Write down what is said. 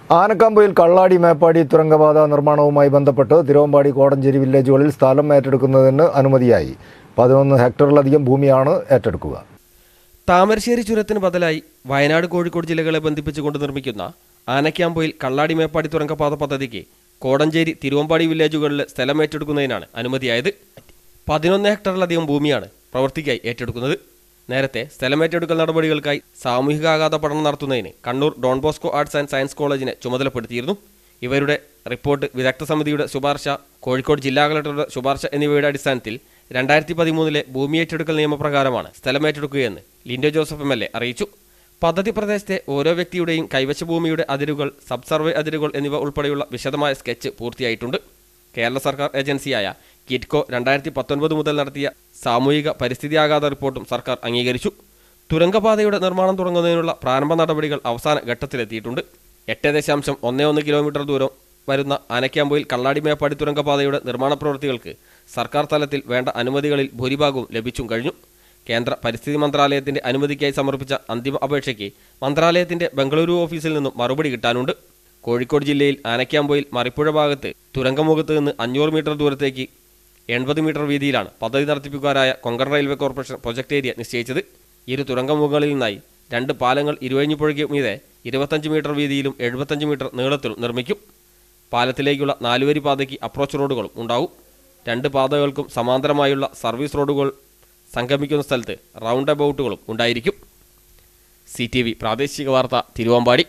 ആനക്കാമ്പയിൽ കള്ളാടി മേപ്പാടി തുരങ്കപാത നിർമ്മാണവുമായി ബന്ധപ്പെട്ട് തിരുവമ്പാടി കോടഞ്ചേരി വില്ലേജുകളിൽ സ്ഥലം ഏറ്റെടുക്കുന്നതിന് അനുമതിയായി പതിനൊന്ന് ഹെക്ടറിലധികം ഭൂമിയാണ് ഏറ്റെടുക്കുക താമരശ്ശേരി ചുരത്തിന് ബദലായി വയനാട് കോഴിക്കോട് ജില്ലകളെ ബന്ധിപ്പിച്ചുകൊണ്ട് നിർമ്മിക്കുന്ന ആനക്യാമ്പൊയിൽ കള്ളാടി മേപ്പാടി തുരങ്കപാത പദ്ധതിക്ക് കോടഞ്ചേരി തിരുവമ്പാടി വില്ലേജുകളിൽ സ്ഥലം ഏറ്റെടുക്കുന്നതിനാണ് അനുമതിയായത് പതിനൊന്ന് ഹെക്ടറിലധികം ഭൂമിയാണ് പ്രവൃത്തിക്കായി ഏറ്റെടുക്കുന്നത് നേരത്തെ സ്ഥലമേറ്റെടുക്കൽ നടപടികൾക്കായി സാമൂഹികാഘാത പഠനം നടത്തുന്നതിന് Kannur Don Bosco arts and science കോളേജിനെ ചുമതലപ്പെടുത്തിയിരുന്നു ഇവരുടെ റിപ്പോർട്ട് വിദഗ്ധ സമിതിയുടെ ശുപാർശ കോഴിക്കോട് ജില്ലാ കളക്ടറുടെ ശുപാർശ എന്നിവയുടെ അടിസ്ഥാനത്തിൽ രണ്ടായിരത്തി പതിമൂന്നിലെ ഭൂമി ഏറ്റെടുക്കൽ നിയമപ്രകാരമാണ് സ്ഥലമേറ്റെടുക്കുകയെന്ന് Lindo Joseph M L A അറിയിച്ചു പദ്ധതി പ്രദേശത്തെ ഓരോ വ്യക്തിയുടെയും കൈവശ ഭൂമിയുടെ അതിരുകൾ സബ് സർവേ അതിരുകൾ എന്നിവ ഉൾപ്പെടെയുള്ള വിശദമായ സ്കെച്ച് പൂർത്തിയായിട്ടുണ്ട് കേരള സർക്കാർ ഏജൻസിയായ കിറ്റ്കോ രണ്ടായിരത്തി പത്തൊൻപത് മുതൽ നടത്തിയ സാമൂഹിക പരിസ്ഥിതി ആഘാത റിപ്പോർട്ടും സർക്കാർ അംഗീകരിച്ചു തുരങ്കപാതയുടെ നിർമ്മാണം തുടങ്ങുന്നതിനുള്ള പ്രാരംഭ നടപടികൾ അവസാന ഘട്ടത്തിലെത്തിയിട്ടുണ്ട് എട്ട് ദശാംശം ഒന്ന് ഒന്ന് കിലോമീറ്റർ ദൂരം വരുന്ന ആനക്കാമ്പൊയിൽ കള്ളാടി മേപ്പാടി തുരങ്കപാതയുടെ നിർമ്മാണ പ്രവൃത്തികൾക്ക് സർക്കാർ തലത്തിൽ വേണ്ട അനുമതികളിൽ ഭൂരിഭാഗവും ലഭിച്ചും കഴിഞ്ഞു കേന്ദ്ര പരിസ്ഥിതി മന്ത്രാലയത്തിന്റെ അനുമതിക്കായി സമർപ്പിച്ച അന്തിമ അപേക്ഷയ്ക്ക് മന്ത്രാലയത്തിന്റെ ബംഗളൂരു ഓഫീസിൽ നിന്നും മറുപടി കിട്ടാനുണ്ട് കോഴിക്കോട് ജില്ലയിൽ ആനക്കാമ്പൊയിൽ മറിപ്പുഴ ഭാഗത്ത് തുരങ്കമുഖത്ത് നിന്ന് അഞ്ഞൂറ് മീറ്റർ ദൂരത്തേക്ക് എൺപത് മീറ്റർ വീതിയിലാണ് പദ്ധതി നടത്തിപ്പുകാരായ Konkan railway corporation project area നിശ്ചയിച്ചത് ഇരു തുരങ്കമുഖങ്ങളിൽ നിന്നായി രണ്ട് പാലങ്ങൾ ഇരുവഴിഞ്ഞുപുഴയ്ക്ക് മീതെ ഇരുപത്തഞ്ച് മീറ്റർ വീതിയിലും എഴുപത്തഞ്ച് മീറ്റർ നീളത്തിലും നിർമ്മിക്കും പാലത്തിലേക്കുള്ള നാലുവരി പാതയ്ക്ക് അപ്രോച്ച് റോഡുകളും ഉണ്ടാവും രണ്ട് പാതകൾക്കും സമാന്തരമായുള്ള സർവീസ് റോഡുകൾ സംഗമിക്കുന്ന സ്ഥലത്ത് റൗണ്ട് അബൌട്ടുകളും ഉണ്ടായിരിക്കും സി ടി വി പ്രാദേശിക വാർത്ത തിരുവമ്പാടി